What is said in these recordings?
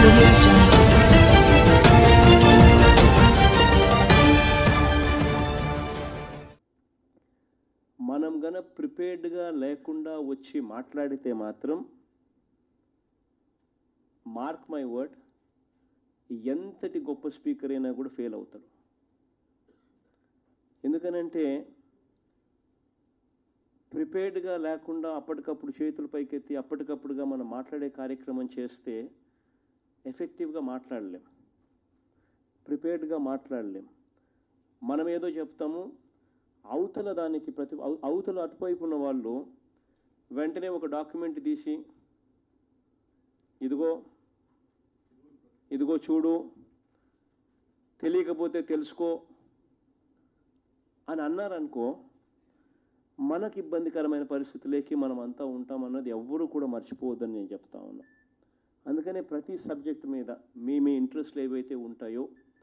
audio jungle. మనం గన ప్రిపేర్డ్గా లేకుండా వచ్చి మాట్లాడితే మాత్రం మార్క్ మై వర్డ్ ఎంతటి గొప్ప స్పీకర్ అయినా కూడా ఫెయిల్ అవుతాడు ఎందుకనంటే ప్రిపేర్డ్గా లేకుండా అప్పటికప్పుడు చేతులు పైకెత్తి అప్పటికప్పుడుగా మనం మాట్లాడే కార్యక్రమం చేస్తే ఎఫెక్టివ్గా మాట్లాడలేం ప్రిపేర్డ్గా మాట్లాడలేం మనం ఏదో చెప్తాము అవతల దానికి ప్రతి అవ- అవతల అటువైపు ఉన్న వాళ్ళు వెంటనే ఒక డాక్యుమెంట్ తీసి ఇదిగో ఇదిగో చూడు తెలియకపోతే తెలుసుకో అని అన్నారనుకో మనకి ఇబ్బందికరమైన పరిస్థితులకి మనం అంతా ఉంటామన్నది ఎవ్వరూ కూడా మర్చిపోవద్దని నేను చెప్తా ఉన్నా అందుకనే ప్రతి సబ్జెక్ట్ మీద మీ మీ ఇంట్రెస్ట్లు ఏవైతే ఉంటాయో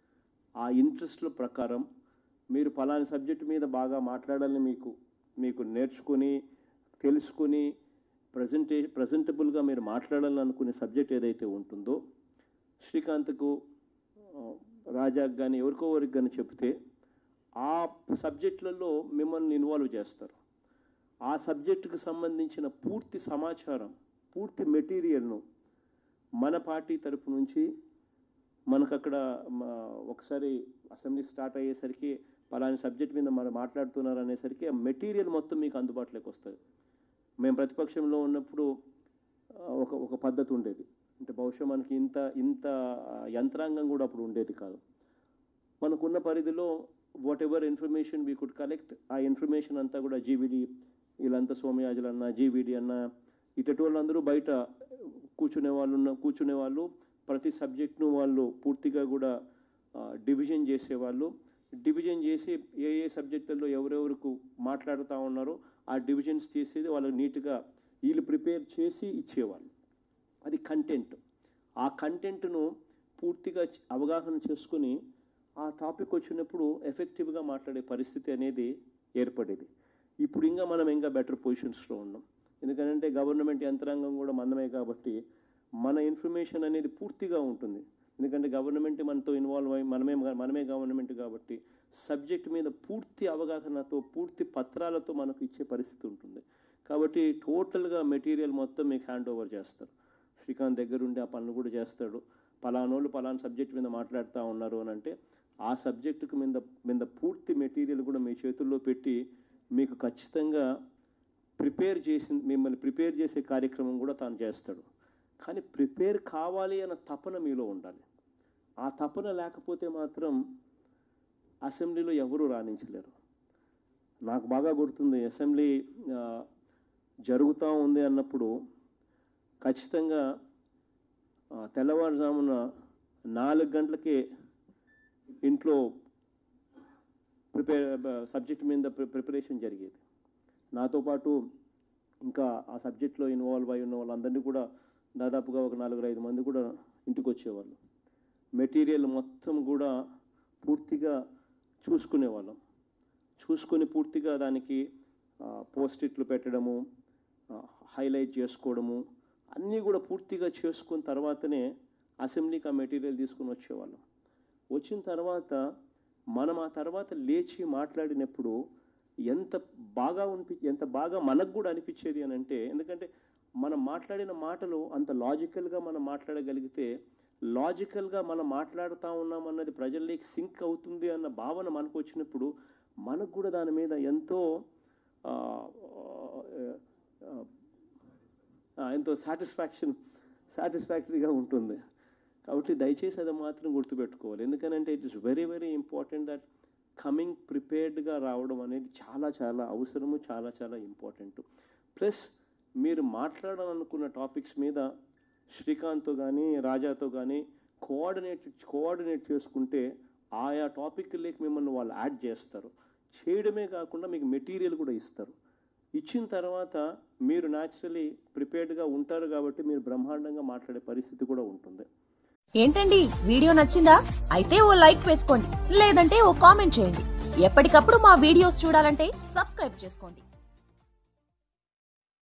ఆ ఇంట్రెస్ట్ల ప్రకారం మీరు పలాని సబ్జెక్ట్ మీద బాగా మాట్లాడాలని మీకు మీకు నేర్చుకొని తెలుసుకొని ప్రజెంటే ప్రజెంటబుల్గా మీరు మాట్లాడాలని అనుకునే సబ్జెక్ట్ ఏదైతే ఉంటుందో శ్రీకాంత్కు ఆ, రాజాకు కానీ ఎవరికో ఎవరికి కానీ చెప్తే ఆ సబ్జెక్టులలో మిమ్మల్ని ఇన్వాల్వ్ చేస్తారు ఆ సబ్జెక్టుకు సంబంధించిన పూర్తి సమాచారం పూర్తి మెటీరియల్ను మన పార్టీ తరపు నుంచి మనకు అక్కడ మ, ఒకసారి అసెంబ్లీ స్టార్ట్ అయ్యేసరికి పలాని సబ్జెక్ట్ మీద మనం మాట్లాడుతున్నారు అనేసరికి ఆ మెటీరియల్ మొత్తం మీకు అందుబాటులోకి వస్తుంది మేము ప్రతిపక్షంలో ఉన్నప్పుడు ఆ, ఒక ఒక పద్ధతి ఉండేది అంటే బహుశా మనకి ఇంత ఇంత ఆ, యంత్రాంగం కూడా అప్పుడు ఉండేది కాదు మనకున్న పరిధిలో whatever information we could collect ఆ ఇన్ఫర్మేషన్ అంతా కూడా జీవిడి వీళ్ళంతా సోమయాజులు అన్న జీవిడి అన్న ఇటటి వాళ్ళందరూ బయట కూర్చునే వాళ్ళు ఉన్న కూర్చునే వాళ్ళు ప్రతి సబ్జెక్ట్ను వాళ్ళు పూర్తిగా కూడా డివిజన్ చేసేవాళ్ళు డివిజన్ చేసి ఏ ఏ సబ్జెక్టుల్లో ఎవరెవరికి మాట్లాడుతూ ఉన్నారో ఆ డివిజన్స్ తీసేది వాళ్ళు నీట్గా వీళ్ళు ప్రిపేర్ చేసి ఇచ్చేవాళ్ళు అది కంటెంట్ ఆ కంటెంట్ను పూర్తిగా చ- అవగాహన చేసుకుని ఆ టాపిక్ వచ్చినప్పుడు ఎఫెక్టివ్గా మాట్లాడే పరిస్థితి అనేది ఏర్పడేది ఇప్పుడు ఇంకా మనం ఇంకా బెటర్ పొజిషన్స్లో ఉన్నాం ఎందుకంటే గవర్నమెంట్ యంత్రాంగం కూడా మనమే కాబట్టి మన ఇన్ఫర్మేషన్ అనేది పూర్తిగా ఉంటుంది ఎందుకంటే గవర్నమెంట్ మనతో ఇన్వాల్వ్ అయ్యి మనమే మనమే గవర్నమెంట్ కాబట్టి సబ్జెక్ట్ మీద పూర్తి అవగాహనతో పూర్తి పత్రాలతో మనకు ఇచ్చే పరిస్థితి ఉంటుంది కాబట్టి టోటల్గా మెటీరియల్ మొత్తం మీకు హ్యాండ్ ఓవర్ చేస్తారు శ్రీకాంత్ దగ్గరుండి ఆ పనులు కూడా చేస్తాడు పలానోళ్ళు పలానా సబ్జెక్ట్ మీద మాట్లాడుతూ ఉన్నారు అని అంటే ఆ సబ్జెక్టుకు మీద మీద పూర్తి మెటీరియల్ కూడా మీ చేతుల్లో పెట్టి మీకు ఖచ్చితంగా ప్రిపేర్ చేసి మిమ్మల్ని ప్రిపేర్ చేసే కార్యక్రమం కూడా తాను చేస్తాడు కానీ ప్రిపేర్ కావాలి అన్న తపన మీలో ఉండాలి ఆ తపన లేకపోతే మాత్రం అసెంబ్లీలో ఎవరూ రాణించలేరు నాకు బాగా గుర్తుంది అసెంబ్లీ ఆ, జరుగుతూ ఉంది అన్నప్పుడు ఖచ్చితంగా ఆ, తెల్లవారుజామున నాలుగు గంటలకే ఇంట్లో ప్రిపేర్ సబ్జెక్ట్ మీద ప్రి- ప్రిపరేషన్ జరిగేది నాతో పాటు ఇంకా ఆ సబ్జెక్ట్లో ఇన్వాల్వ్ అయి ఉన్న వాళ్ళందరినీ కూడా దాదాపుగా ఒక నలుగురు ఐదు మంది కూడా ఇంటికి వచ్చేవాళ్ళు మెటీరియల్ మొత్తం కూడా పూర్తిగా చూసుకునేవాళ్ళం చూసుకొని పూర్తిగా దానికి పోస్ట్ ఇట్లు పెట్టడము హైలైట్ చేసుకోవడము అన్నీ కూడా పూర్తిగా చేసుకున్న తర్వాతనే అసెంబ్లీకి ఆ మెటీరియల్ తీసుకుని వచ్చేవాళ్ళం వచ్చిన తర్వాత మనం ఆ తర్వాత లేచి మాట్లాడినప్పుడు ఎంత బాగా అనిపి ఎంత బాగా మనకు కూడా అనిపించేది అని అంటే ఎందుకంటే మనం మాట్లాడిన మాటలు అంత లాజికల్గా మనం మాట్లాడగలిగితే లాజికల్గా మనం మాట్లాడుతూ ఉన్నాం అన్నది ప్రజల్లోకి సింక్ అవుతుంది అన్న భావన మనకు వచ్చినప్పుడు మనకు కూడా దాని మీద ఎంతో ఆ, ఆ, ఆ, ఎంతో సాటిస్ఫాక్షన్ సాటిస్ఫాక్టరీగా ఉంటుంది కాబట్టి దయచేసి అది మాత్రం గుర్తుపెట్టుకోవాలి ఎందుకనంటే it is very very important that coming ప్రిపేర్డ్గా రావడం అనేది చాలా చాలా అవసరము చాలా చాలా ఇంపార్టెంట్ ప్లస్ మీరు మాట్లాడాలనుకున్న టాపిక్స్ మీద శ్రీకాంత్తో కానీ రాజాతో కానీ కోఆర్డినేట్ కోఆర్డినేట్ చేసుకుంటే ఆయా టాపిక్లకి మిమ్మల్ని వాళ్ళు యాడ్ చేస్తారు చేయడమే కాకుండా మీకు మెటీరియల్ కూడా ఇస్తారు ఇచ్చిన తర్వాత మీరు న్యాచురలీ ప్రిపేర్డ్గా ఉంటారు కాబట్టి మీరు బ్రహ్మాండంగా మాట్లాడే పరిస్థితి కూడా ఉంటుంది ఏంటండి వీడియో నచ్చిందా అయితే ఓ లైక్ వేసుకోండి లేదంటే ఓ కామెంట్ చేయండి ఎప్పటికప్పుడు మా వీడియోస్ చూడాలంటే సబ్స్క్రైబ్ చేసుకోండి